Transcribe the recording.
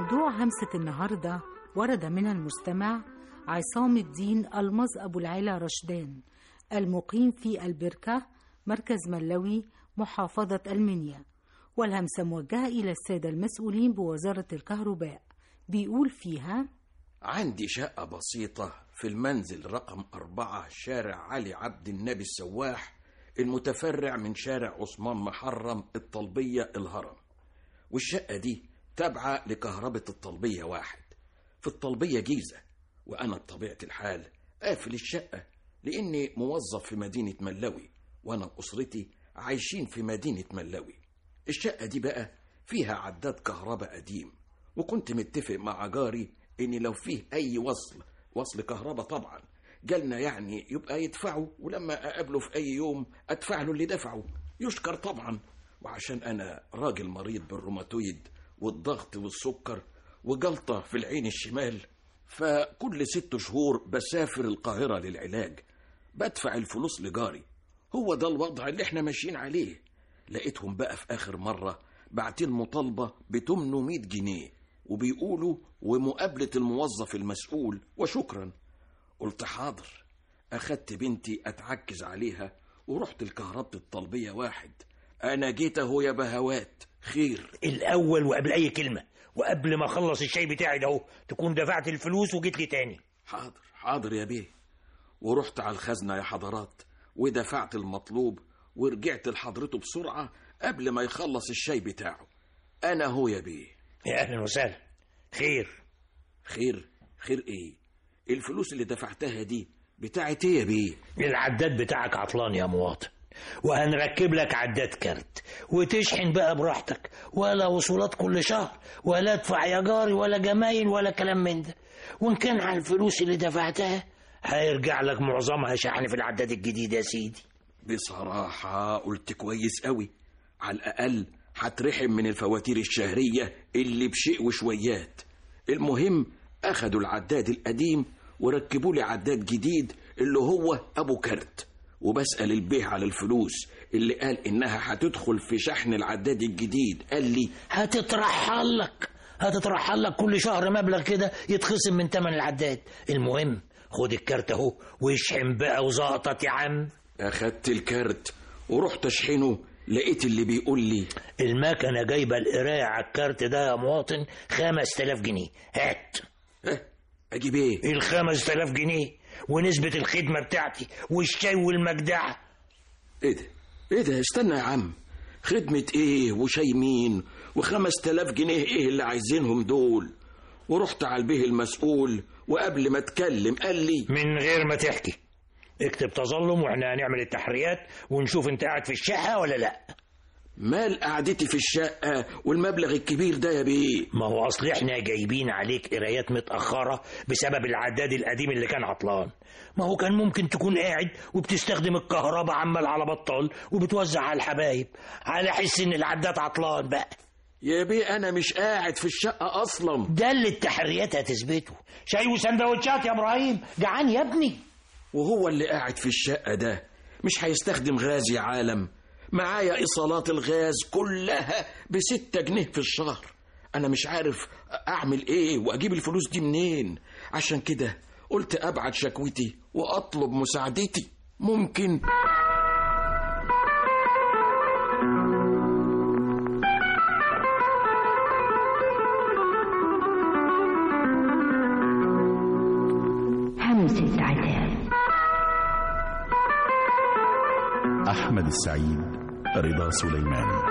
موضوع همسة النهاردة ورد من المستمع عصام الدين المز أبو العلا رشدان المقيم في البركة مركز ملوي محافظة المنيا والهمسة موجهة إلى السادة المسؤولين بوزارة الكهرباء بيقول فيها عندي شقة بسيطة في المنزل رقم أربعة شارع علي عبد النبي السواح المتفرع من شارع عثمان محرم الطلبية الهرم والشقة دي تابعة لكهربة الطلبية واحد في الطلبية جيزة وأنا بطبيعة الحال قافل الشقة لأني موظف في مدينة ملوي وأنا وأسرتي عايشين في مدينة ملوي الشقة دي بقى فيها عداد كهرباء قديم وكنت متفق مع جاري إن لو فيه أي وصل وصل كهرباء طبعا جالنا يعني يبقى يدفعه ولما أقابله في أي يوم أدفع له اللي دفعه يشكر طبعا وعشان أنا راجل مريض بالروماتويد والضغط والسكر وجلطة في العين الشمال فكل ست شهور بسافر القاهرة للعلاج بدفع الفلوس لجاري هو ده الوضع اللي احنا ماشيين عليه لقيتهم بقى في آخر مرة بعتين مطالبة ب 800 جنيه وبيقولوا ومقابلة الموظف المسؤول وشكرا قلت حاضر أخدت بنتي أتعكز عليها ورحت الكهربة الطلبية واحد أنا جيت أهو يا بهوات خير الاول وقبل اي كلمه وقبل ما اخلص الشاي بتاعي ده اهو تكون دفعت الفلوس وجيت لي تاني حاضر حاضر يا بيه ورحت على الخزنة يا حضرات ودفعت المطلوب ورجعت لحضرته بسرعة قبل ما يخلص الشاي بتاعه أنا هو يا بيه يا اهلا وسهلا خير خير خير إيه الفلوس اللي دفعتها دي بتاعت إيه يا بيه العداد بتاعك عطلان يا مواطن وهنركب لك عداد كارت وتشحن بقى براحتك ولا وصولات كل شهر ولا ادفع يا جاري ولا جمايل ولا كلام من ده وان كان على الفلوس اللي دفعتها هيرجع لك معظمها شحن في العداد الجديد يا سيدي بصراحة قلت كويس قوي على الأقل هترحم من الفواتير الشهرية اللي بشيء وشويات المهم أخدوا العداد القديم وركبوا لي عداد جديد اللي هو أبو كارت وبسأل البيه على الفلوس اللي قال إنها هتدخل في شحن العداد الجديد قال لي هتترحل لك هتترحل لك كل شهر مبلغ كده يتخصم من تمن العداد المهم خد الكارت اهو واشحن بقى وزقطت يا عم أخدت الكارت ورحت أشحنه لقيت اللي بيقول لي المكنة جايبة القراية على الكارت ده يا مواطن خمس تلاف جنيه هات ها أجيب إيه ال 5000 جنيه ونسبة الخدمة بتاعتي والشاي والمجدعة إيه ده إيه ده استنى يا عم خدمة إيه وشاي مين وخمس تلاف جنيه إيه اللي عايزينهم دول ورحت على البيه المسؤول وقبل ما اتكلم قال لي من غير ما تحكي اكتب تظلم واحنا هنعمل التحريات ونشوف انت قاعد في الشقة ولا لا مال قعدتي في الشقة والمبلغ الكبير ده يا بيه ما هو اصل احنا جايبين عليك قرايات متأخرة بسبب العداد القديم اللي كان عطلان ما هو كان ممكن تكون قاعد وبتستخدم الكهرباء عمال على بطال وبتوزع على الحبايب على حس ان العداد عطلان بقى يا بيه أنا مش قاعد في الشقة أصلا ده اللي التحريات هتثبته شاي وسندوتشات يا ابراهيم جعان يا ابني وهو اللي قاعد في الشقة ده مش هيستخدم غاز يا عالم معايا إيصالات الغاز كلها بستة جنيه في الشهر أنا مش عارف أعمل إيه وأجيب الفلوس دي منين عشان كده قلت أبعت شكوتي وأطلب مساعدتي ممكن همسة عتاب أحمد السعيد رضا سليمان